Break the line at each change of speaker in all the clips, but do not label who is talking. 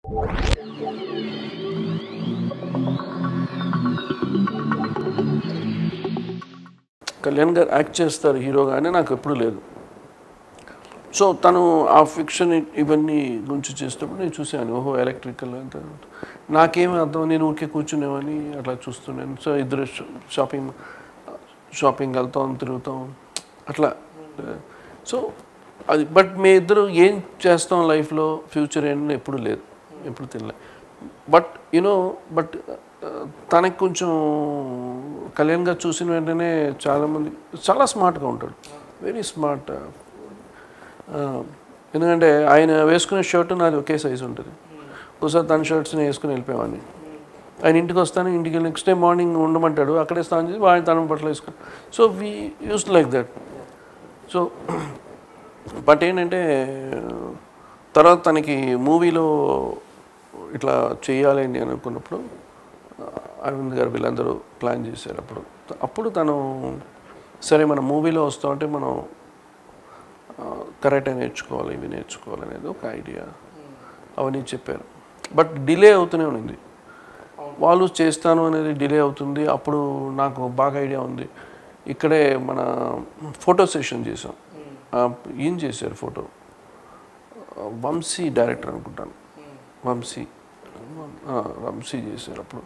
కళ్యాణ్ గారు యాక్ట్ చేస్తారు హీరోగా అని నాకు ఎప్పుడు లేదు సో తను ఆ ఫిక్షన్ ఇవన్నీ గురించి చేసేటప్పుడు నేను చూశాను ఓహో ఎలక్ట్రికల్ అంత నాకేమీ అర్థం నేను ఊరికే కూర్చునేవని అట్లా చూస్తున్నాను సో ఇద్దరు షాపింగ్ షాపింగ్ వెళ్తాం తిరుగుతాం అట్లా సో అది బట్ మీ ఇద్దరు ఏం చేస్తాం లైఫ్లో ఫ్యూచర్ ఏంటని ఎప్పుడు లేదు ఎప్పుడు తెలియలేదు బట్ యూనో బట్ తనకి కొంచెం కళ్యాణ్ గారు చూసిన వెంటనే చాలామంది చాలా స్మార్ట్గా ఉంటాడు వెరీ స్మార్ట్ ఎందుకంటే ఆయన వేసుకునే షర్ట్ నాది ఒకే సైజు ఉంటుంది ఒకసారి తన షర్ట్స్ని వేసుకుని వెళ్ళిపోయేవాడిని ఆయన ఇంటికి వస్తాను ఇంటికి వెళ్ళి నెక్స్ట్ డే మార్నింగ్ ఉండమంటాడు అక్కడే స్నానం చేసి ఆయన తన బట్టలు వేసుకుని so we use like that so but ఏంటంటే తర్వాత తనకి మూవీలో ఇట్లా చేయాలి అని అనుకున్నప్పుడు అరవింద్ గారు వీళ్ళందరూ ప్లాన్ చేశారు అప్పుడు అప్పుడు తను సరే మన మూవీలో వస్తామంటే మనం కరెక్టే నేర్చుకోవాలి ఇవి నేర్చుకోవాలి అనేది ఒక ఐడియా అవన్నీ చెప్పారు బట్ డిలే అవుతూనే ఉంది వాళ్ళు చేస్తాను అనేది డిలే అవుతుంది అప్పుడు నాకు బాగా ఐడియా ఉంది ఇక్కడే మన ఫోటో సెషన్ చేసాం ఆ, ఈయన చేశారు ఫోటో వంశీ డైరెక్టర్ అనుకుంటాను వంశీ ఆ, వంశీ చేశారు అప్పుడు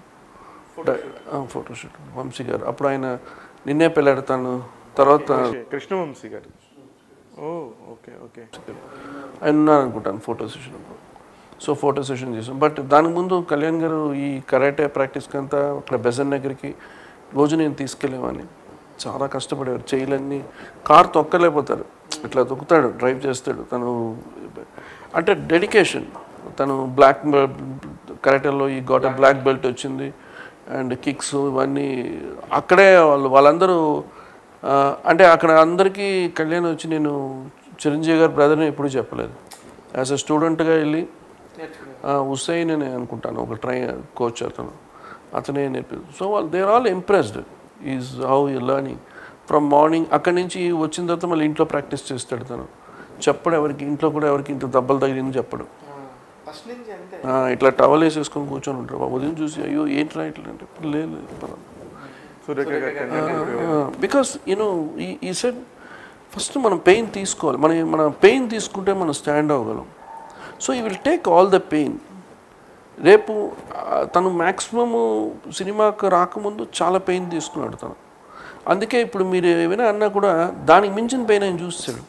ఫోటోషూట్ వంశీ గారు అప్పుడు ఆయన నిన్నే పెళ్ళాడతాను తర్వాత
కృష్ణవంశీ గారు ఓ ఓకే ఓకే
ఆయన ఉన్నారు అనుకుంటాను ఫోటో సెషన్ అప్పుడు సో ఫోటో సెషన్ చేసాం బట్ దానికి ముందు కళ్యాణ్ గారు ఈ కరాటే ప్రాక్టీస్కి అంతా అక్కడ బెజన్ దగ్గరికి రోజు నేను తీసుకెళ్ళేవాడిని చాలా కష్టపడేవారు చేయలన్నీ కార్ తొక్కలేకపోతారు ఇట్లా తొక్కుతాడు డ్రైవ్ చేస్తాడు తను అంటే డెడికేషన్ తను బ్లాక్ కరాటేలో ఈ గోట బ్లాక్ బెల్ట్ వచ్చింది అండ్ కిక్స్ ఇవన్నీ అక్కడే వాళ్ళు వాళ్ళందరూ ఆ, అంటే అక్కడ అందరికీ కళ్యాణ్ వచ్చి నేను చిరంజీవి గారి బ్రదర్ని ఎప్పుడూ చెప్పలేదు యాజ్ అ స్టూడెంట్గా వెళ్ళి ఆ, హుస్సేన్ అని అనుకుంటాను ఒక ట్రై కోచ్ అతను అతనే నేర్పి సో వాళ్ళు they're all impressed is how you learning from morning అక్కడి నుంచి వచ్చిన తర్వాత మళ్ళీ ఇంట్లో ప్రాక్టీస్ చేస్తాడు తను చెప్పడు ఎవరికి ఇంట్లో కూడా ఎవరికి ఇంత దెబ్బలు తగిలింది చెప్పడు
ఫస్ట్ నుంచి అంతే
ఆ, ఇట్లా టవల్ వేసేసుకొని కూర్చొని ఉంటారు ఉదయం చూసి అయ్యో ఏంట్రా ఇట్లా అంటే లేదు లేదు, పర్వాలేదు.
సురేఖ గారు
బికాస్ యూనో ఈ ఈ సెట్ ఫస్ట్ మనం పెయిన్ తీసుకోవాలి మన మన పెయిన్ తీసుకుంటే మనం స్టాండ్ అవ్వగలం so he will take all the pain రేపు ఆ, తను మ్యాక్సిమము సినిమాకు రాకముందు చాలా పెయిన్ తీసుకున్నాడు తను అందుకే ఇప్పుడు మీరు ఏమైనా అన్నా కూడా దానికి మించిన పెయిన్ ఆయన చూస్తాడు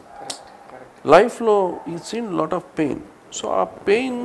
లైఫ్లో he seen lot of pain so ఆ పెయిన్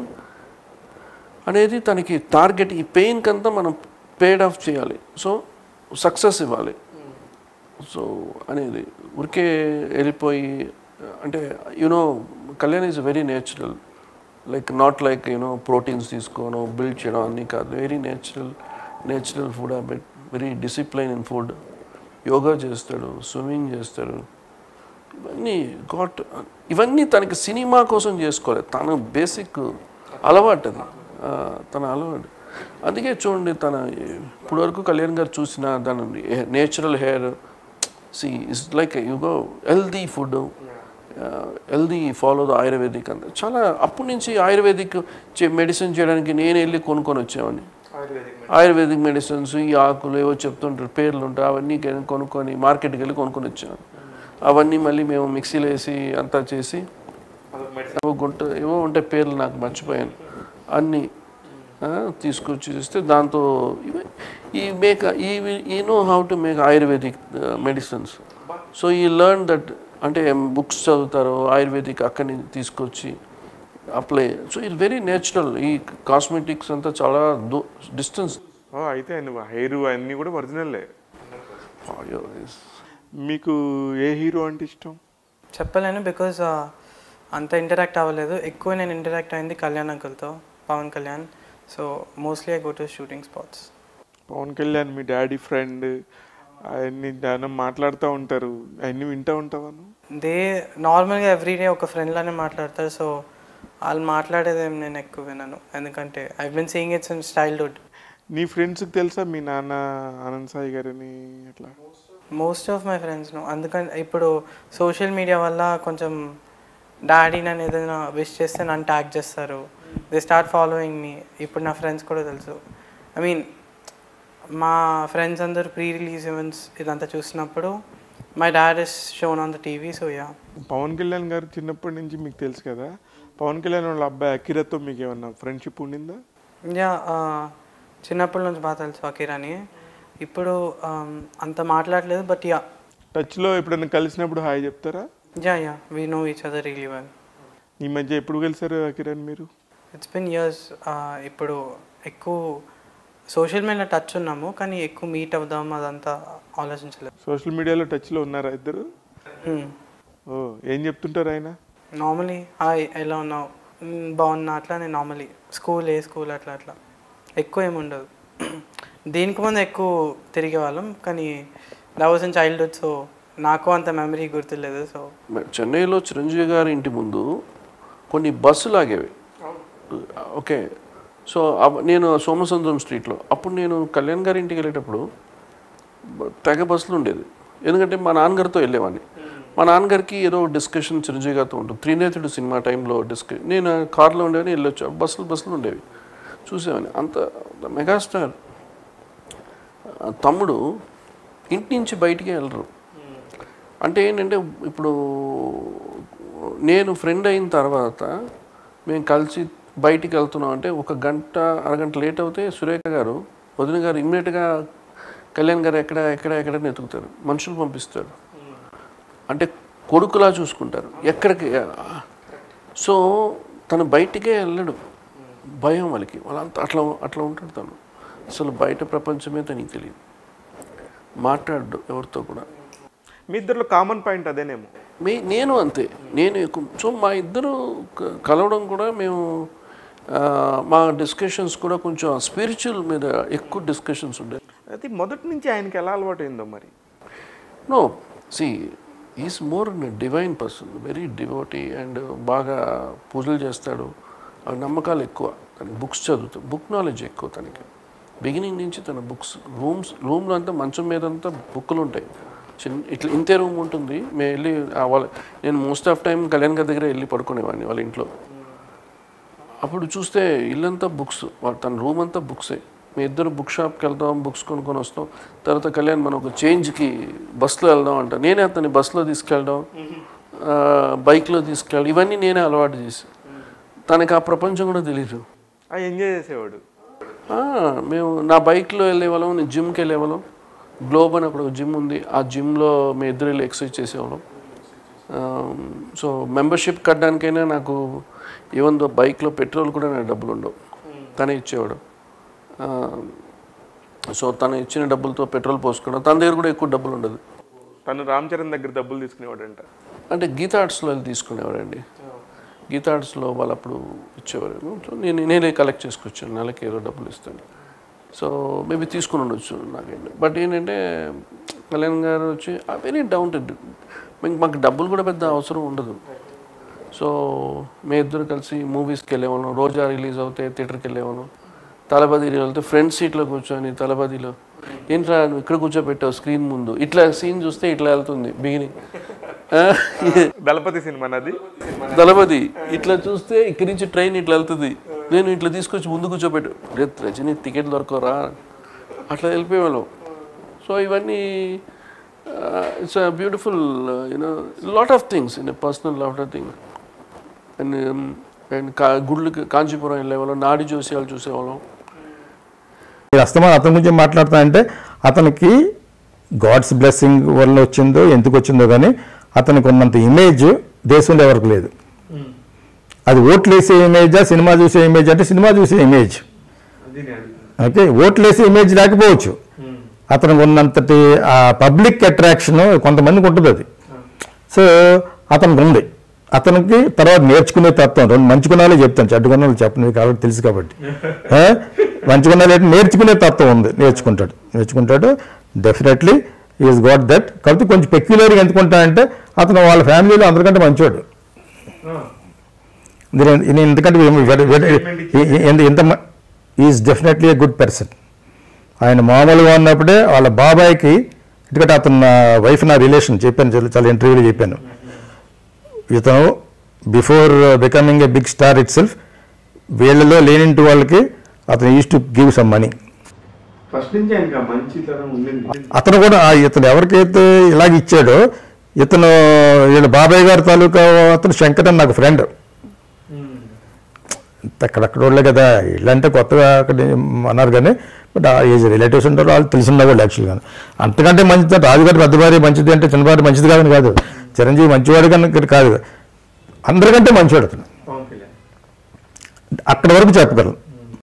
అనేది తనకి టార్గెట్ ఈ పెయిన్ కంతా మనం పేడ్ ఆఫ్ చేయాలి సో సక్సెస్ ఇవ్వాలి సో అనేది ఊరికే వెళ్ళిపోయి అంటే you know Kalyan is very natural like not like you know proteins తీసుకోను బిల్డ్ చేయడం అన్నీ కాదు very natural natural food habit very discipline in food yoga చేస్తాడు స్విమ్మింగ్ చేస్తాడు ఇవన్నీ గాట్ ఇవన్నీ తనకి సినిమా కోసం చేసుకోలేదు తన బేసిక్ అలవాటు అది ఆ, తన అలవాటు అందుకే చూడండి తన ఇప్పుడు వరకు కళ్యాణ్ గారు చూసిన తన natural hair she is like yoga healthy food healthy follow the ayurvedic అంత చాలా అప్పటి నుంచి ఆయుర్వేదిక్ మెడిసిన్ చేయడానికి నేను వెళ్ళి కొనుక్కొని వచ్చేవాడిని
ఆయుర్వేదిక్
ఆయుర్వేదిక్ మెడిసిన్స్ ఈ ఆకులు ఏవో చెప్తుంటారు పేర్లు ఉంటాయి అవన్నీ కె- కొనుక్కొని మార్కెట్కి వెళ్ళి కొనుక్కొని వచ్చాను అవన్నీ మళ్ళీ మేము మిక్సీలో వేసి అంతా చేసి
అదొక మెడిసిన్
ఏవో గుంట ఏవో ఉంటాయి పేర్లు నాకు మర్చిపోయాను అన్నీ ఆ, తీసుకొచ్చి చేస్తే దాంతో ఇవి- ఈ make he he know how to make ayurvedic medicines so he learn that అంటే బుక్స్ చదువుతారు ఆయుర్వేదిక్ అక్కడి నుంచి తీసుకొచ్చి అప్లై సో ఇది వెరీ నేచురల్ ఈ కాస్మెటిక్స్ అంతా చాలా డిస్టెన్స్
ఓ అయితే నువ్వు హెయిర్ అన్నీ కూడా ఒరిజినల్లే మీకు ఏ హీరో అంటే ఇష్టం
చెప్పలేను బికాజ్ అంత ఇంటరాక్ట్ అవ్వలేదు ఎక్కువ నేను ఇంటరాక్ట్ అయింది కళ్యాణ్ అంకుల్తో Pawan Kalyan so mostly I go to shooting spots
Pawan Kalyan మీ డాడీ ఫ్రెండ్ అవన్నీ దాని మాట్లాడుతూ ఉంటారు అవన్నీ వింటూ ఉంటావా నువ్వు
దే నార్మల్గా ఎవ్రీడే ఒక ఫ్రెండ్లానే మాట్లాడతారు సో వాళ్ళు మాట్లాడేదేం నేను ఎక్కువ వినను ఎందుకంటే I been seeing it's in childhood
నీ ఫ్రెండ్స్కి తెలుసా మీ నాన్న ఆనంద్ సాయి గారిని అట్లా
మోస్ట్ ఆఫ్ మై ఫ్రెండ్స్ను అందుకని ఇప్పుడు సోషల్ మీడియా వల్ల కొంచెం డాడీ నన్ను ఏదైనా విష్ చేస్తే నన్ను ట్యాగ్ చేస్తారు దే స్టార్ట్ ఫాలోయింగ్ మీ ఇప్పుడు నా ఫ్రెండ్స్ కూడా తెలుసు ఐ మీన్ మా ఫ్రెండ్స్ అందరూ ప్రీ రిలీజ్ ఈవెంట్స్ ఇదంతా చూసినప్పుడు my dad is shown on the TV so yeah
Pawan Kalyan garu చిన్నప్పటి నుంచి మీకు తెలుసు కదా పవన్ కళ్యాణ్ వాళ్ళ అబ్బాయి అకిరతో మీకు ఏమన్నా ఫ్రెండ్షిప్ ఉండిందా
యా చిన్నప్పటి నుంచి బాగా తెలుసు అకీర్ అని ఇప్పుడు um, అంత మాట్లాడలేదు బట్ యా
టచ్లో ఎప్పుడైనా కలిసినప్పుడు హాయ్ చెప్తారా
yeah yeah we know each other really well
ఈ మధ్య ఎప్పుడు కలిసారు అకిరణ్ మీరు
ఇట్స్ బిన్ ఇయర్స్ ఇప్పుడు ఎక్కువ సోషల్ మీడియా టచ్ ఉన్నాము కానీ ఎక్కువ మీట్ అవుదాం అదంతా ఆలోచించలేదు
సోషల్ మీడియాలో టచ్లో ఉన్నారా ఇద్దరు ఓ ఏం చెప్తుంటారు ఆయన
నార్మలీ హాయ్ ఎలా ఉన్నావు "మ్, బాగున్నా అట్లా నేను నార్మలీ స్కూల్ ఏ స్కూల్ అట్లా అట్లా ఎక్కువ ఏమి ఉండదు దీనికి ముందు ఎక్కువ తిరిగే వాళ్ళం కానీ that was in childhood so నాకు అంత మెమరీ గుర్తులేదు సో
మ- చెన్నైలో చిరంజీవి గారి ఇంటి ముందు కొన్ని బస్సులు ఆగేవి ఓకే సో అవ- నేను సోమసుందరం స్ట్రీట్లో అప్పుడు నేను కళ్యాణ్ గారి ఇంటికి వెళ్ళేటప్పుడు బ- తెగ బస్సులు ఉండేది ఎందుకంటే మా నాన్నగారితో వెళ్ళేవాడిని మా నాన్నగారికి ఏదో డిస్కషన్ చిరంజీవి గారితో ఉంటుంది త్రినేతుడు సినిమా టైంలో డిస్క నేను కార్లో ఉండేవాని వెళ్ళొచ్చు బస్సులు బస్సులు ఉండేవి చూసేవాడిని అంత మెగాస్టార్ ఆ తమ్ముడు ఇంటి నుంచి బయటికి వెళ్ళరు అంటే ఏంటంటే ఇప్పుడు నేను ఫ్రెండ్ అయిన తర్వాత మేము కలిసి బయటికి వెళ్తున్నాం అంటే ఒక గంట అరగంట లేట్ అవుతే సురేఖ గారు వదిన గారు ఇమ్మీడియట్గా కళ్యాణ్ గారు ఎక్కడ ఎక్కడ ఎక్కడ అని ఎతుకుతారు మనుషులు పంపిస్తారు అంటే కొడుకులా చూసుకుంటారు ఎక్కడికి సో తను బయటికే వెళ్ళడు భయం వాళ్ళకి వాళ్ళంతా అట్లా అట్లా ఉంటాడు తను అసలు బయట ప్రపంచమే తనకి తెలియదు మాట్లాడు ఎవరితో కూడా
మీ ఇద్దరిలో కామన్ పాయింట్ అదేనేమో
మే నేను అంతే నేను ఎక్కువ సో మా ఇద్దరు క- కలవడం కూడా మేము ఆ, మా డిస్కషన్స్ కూడా కొంచెం స్పిరిచువల్ మీద ఎక్కువ డిస్కషన్స్ ఉండేవి
అయితే మొదటి నుంచి ఆయనకి ఎలా అలవాటు అయిందో మరి
no she is more divine person very devotee and బాగా పూజలు చేస్తాడు ఆ నమ్మకాలు ఎక్కువ తనకి బుక్స్ చదువుతాడు బుక్ నాలెడ్జ్ ఎక్కువ తనకి బిగినింగ్ నుంచి తన బుక్స్ రూమ్స్ రూమ్లో అంతా మంచం మీద అంతా బుక్కులు ఉంటాయి చిన్న ఇట్లా ఇంతే రూమ్ ఉంటుంది మేము వెళ్ళి ఆ వాళ్ళ నేను మోస్ట్ ఆఫ్ టైం కళ్యాణ్ గారి దగ్గర వెళ్ళి పడుకునేవాడిని వాళ్ళ ఇంట్లో అప్పుడు చూస్తే ఇల్లంతా బుక్స్ తన రూమ్ అంతా బుక్సే మీ ఇద్దరు బుక్ షాప్కి వెళ్దాం బుక్స్ కొనుక్కొని వస్తాం తర్వాత కళ్యాణ్ మనం ఒక చేంజ్కి బస్సులో వెళ్దాం అంట నేనే అతన్ని బస్సులో తీసుకెళ్ళడం ఆ, బైక్లో తీసుకెళ్ళడం ఇవన్నీ నేనే అలవాటు చేసి తనకి ఆ ప్రపంచం కూడా తెలియదు
ఆ ఎంజాయ్ చేసేవాడు
ఆ, మేము నా బైక్లో వెళ్ళేవాళ్ళం నేను జిమ్కి వెళ్ళేవాళ్ళం గ్లోబ్ అని అక్కడ ఒక జిమ్ ఉంది ఆ జిమ్లో మేము ఇద్దరు వెళ్ళి ఎక్సర్సైజ్ చేసేవాళ్ళం ఆ, సో మెంబర్షిప్ కట్టడానికైనా నాకు ఈవెన్ దో బైక్లో పెట్రోల్ కూడా నాకు డబ్బులు ఉండవు తనే ఇచ్చేవాడు ఆ, సో తను ఇచ్చిన డబ్బులతో పెట్రోల్ పోసుకోవడం తన దగ్గర కూడా ఎక్కువ డబ్బులు ఉండదు
తను రామ్ చరణ్ దగ్గర డబ్బులు తీసుకునేవాడంట
అంటే గీతా ఆర్ట్స్లో వెళ్ళి తీసుకునేవాడండి గీతా ఆర్ట్స్లో వాళ్ళు అప్పుడు ఇచ్చేవారు సో నేను నేనే కలెక్ట్ చేసుకొచ్చాను నెలకి ఏదో డబ్బులు ఇస్తాను సో మేబీ తీసుకుని ఉండొచ్చు నాకేంటి బట్ ఏంటంటే కళ్యాణ్ గారు వచ్చి వెరీ డౌన్ టు మాకు డబ్బులు కూడా పెద్ద అవసరం ఉండదు సో మీ ఇద్దరు కలిసి మూవీస్కి వెళ్ళేవాళ్ళం రోజా రిలీజ్ అవుతే థియేటర్కి వెళ్ళేవాళ్ళం తలపతి వెళ్తే ఫ్రంట్ సీట్లో కూర్చొని తలపతిలో ఏంట్రా నువ్వు ఇక్కడ కూర్చోబెట్టావు స్క్రీన్ ముందు ఇట్లా సీన్ చూస్తే ఇట్లా వెళ్తుంది బిగినింగ్
దళపతి సినిమా నాది
దళపతి ఇట్లా చూస్తే ఇక్కడి నుంచి ట్రైన్ ఇట్లా వెళ్తుంది నేను ఇట్లా తీసుకొచ్చి ముందు కూర్చోబెట్టు రేపు రజనీ టికెట్ దొరకరా అట్లా వెళ్ళిపోయేవాళ్ళం సో ఇవన్నీ it's beautiful you know lot of things in personal lot of thing and and కా గుళ్ళకి కాంచీపురం వెళ్ళేవాళ్ళం నాడి జోస్యాలు చూసేవాళ్ళం
మీరు అస్తమానం అతని గురించి మాట్లాడుతా అంటే అతనికి గాడ్స్ బ్లెస్సింగ్ వల్ల వచ్చిందో ఎందుకు వచ్చిందో కానీ అతనికి ఉన్నంత ఇమేజ్ దేశంలో ఎవరికి లేదు అది ఓట్లు వేసే ఇమేజా సినిమా చూసే ఇమేజ్ అంటే సినిమా చూసే ఇమేజ్ ఓకే ఓట్లు వేసే ఇమేజ్ లేకపోవచ్చు అతనికి ఉన్నంతటి ఆ పబ్లిక్ అట్రాక్షన్ కొంతమందికి ఉంటుంది అది సో అతనికి ఉంది అతనికి తర్వాత నేర్చుకునే తత్వం రెండు మంచి గుణాలే చెప్తాను చెడ్డ గుణాలు చెప్పను కాబట్టి తెలుసు కాబట్టి ఆ? మంచి గుణాలు ఏంటి నేర్చుకునే తత్వం ఉంది నేర్చుకుంటాడు నేర్చుకుంటాడు డెఫినెట్లీ ఈజ్ గాట్ దట్ కాబట్టి కొంచెం పెక్యులర్గా ఎందుకుంటానంటే అతను వాళ్ళ ఫ్యామిలీలో అందరికంటే మంచివాడు దీని- నేను ఎందుకంటే ఇంత is definitely a good person ఆయన మామూలుగా ఉన్నప్పుడే వాళ్ళ బాబాయ్కి ఎందుకంటే అతను నా వైఫ్ నా రిలేషన్ చెప్పాను చాలా- చాలా ఇంటర్వ్యూలో చెప్పాను ఇతను before becoming a big star itself వీళ్ళలో లేనింటి వాళ్ళకి అతను use to give some money
first నుంచి ఆయనకి ఆ మంచితనం ఉండింది
అతను కూడా ఆ ఇతను ఎవరికైతే ఇలాగ ఇచ్చాడో ఇతను వీళ్ళ బాబాయ్ గారి తాలూకా అతను శంకర్ అని నాకు ఫ్రెండ్ అక్కడక్కడ వాళ్ళే కదా ఇళ్ళంటే కొత్తగా అక్కడ అన్నారు కానీ బట్ ఏజ్ రిలేటివ్స్ ఉంటారు వాళ్ళు తెలిసిన వాళ్ళు యాక్చువల్గా అంతకంటే మంచిది రాజుగారి పెద్ద భార్య మంచిది అంటే చిన్న భార్య మంచిది కాదని కాదు చిరంజీవి మంచివాడు కనుక కాదు అందరికంటే మంచివాడు అతను
పవన్ కళ్యాణ్
అక్కడ వరకు చెప్పగలను